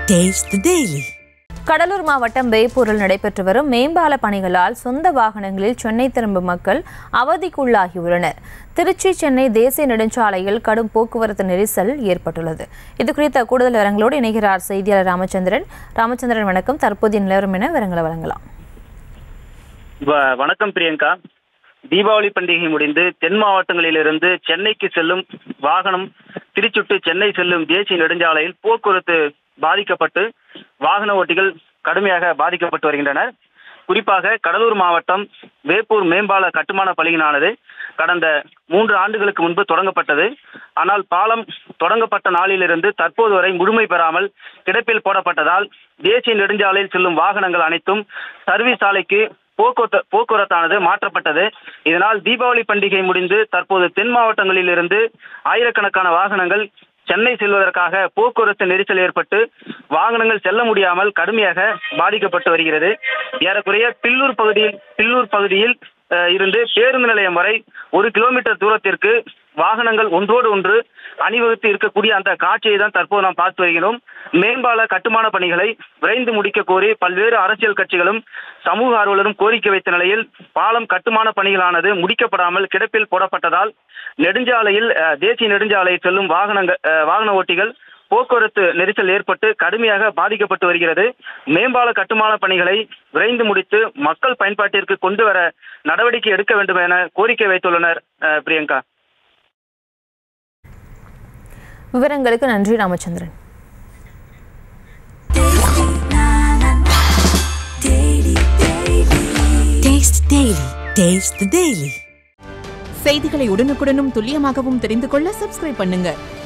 Taste the Daily. Cuddalore மாவட்டம் வேப்பூரில் நடைபெற்று வரும் மேம்பால பணிகளால் சொந்த வாகனங்களில் சென்னை திரும்பும் மக்கள் அவதிக்குள்ளாகியுள்ளனர் திருச்சி சென்னை தேசிய நெடுஞ்சாலையில் கடும் போக்குவரத்து நெரிசல் ஏற்பட்டுள்ளது இது குறித்த கூடுதல் விவரங்களோடு இணைகிறார் செய்தியாளர் ராமச்சந்திரன் ராமச்சந்திரன் வணக்கம் தற்போதைய நிலவரம் என விவரங்களை வழங்கலாம் வ- வணக்கம் பிரியங்கா தீபாவளி பண்டிகை முடிந்து தென் மாவட்டங்களிலிருந்து சென்னைக்கு செல்லும் வாகனம் திருச்சுட்டு சென்னை செல்லும் தேசிய நெடுஞ்சாலையில் போக்குவரத்து பாதிக்கப்பட்டு வாகன ஓட்டிகள் கடுமையாக பாதிக்கப்பட்டு வருகின்றனர் குறிப்பாக கடலூர் மாவட்டம் வேப்பூர் மேம்பால கட்டுமான பணியினானது கடந்த மூன்று ஆண்டுகளுக்கு முன்பு தொடங்கப்பட்டது ஆனால் பாலம் தொடங்கப்பட்ட நாளிலிருந்து தற்போது வரை முழுமை பெறாமல் கிடப்பில் போடப்பட்டதால் தேசிய நெடுஞ்சாலையில் செல்லும் வாகனங்கள் அனைத்தும் சர்வீஸ் சாலைக்கு போக்குவரத்து போக்குவரத்தானது மாற்றப்பட்டது இதனால் தீபாவளி பண்டிகை முடிந்து தற்போது தென் மாவட்டங்களில் இருந்து ஆயிரக்கணக்கான வாகனங்கள் சென்னை செல்வதற்காக போக்குவரத்து நெரிசல் ஏற்பட்டு வாகனங்கள் செல்ல முடியாமல் கடுமையாக பாதிக்கப்பட்டு வருகிறது ஏறக்குறைய பில்லூர் பகுதியில் பில்லூர் பகுதியில் அஹ், இருந்து பேருந்து நிலையம் வரை ஒரு கிலோமீட்டர் தூரத்திற்கு வாகனங்கள் ஒன்றோடு ஒன்று அணிவகுத்து இருக்கக்கூடிய அந்த காட்சியை தான் தற்போது நாம் பார்த்து வருகிறோம் மேம்பால கட்டுமான பணிகளை விரைந்து முடிக்க கோரி பல்வேறு அரசியல் கட்சிகளும் சமூக ஆர்வலரும் கோரிக்கை வைத்த நிலையில் பாலம் கட்டுமான பணிகளானது முடிக்கப்படாமல் கிடப்பில் போடப்பட்டதால் நெடுஞ்சாலையில் அஹ், தேசிய நெடுஞ்சாலை செல்லும் வாகனங்கள் அஹ், வாகன ஓட்டிகள் போக்குவரத்து நெரிசல் ஏற்பட்டு கடுமையாக பாதிக்கப்பட்டு வருகிறது மேம்பால கட்டுமான பணிகளை விரைந்து முடித்து மக்கள் பயன்பாட்டிற்கு கொண்டு வர நடவடிக்கை எடுக்க வேண்டும் என கோரிக்கை வைத்துள்ளனர் அஹ், பிரியங்கா விவரங்களுக்கு நன்றி Ramachandran Taste the Daily. Taste the Daily. செய்திகளை உடனுக்குடனும் துல்லியமாகவும் தெரிந்து கொள்ள சப்ஸ்கிரைப் பண்ணுங்க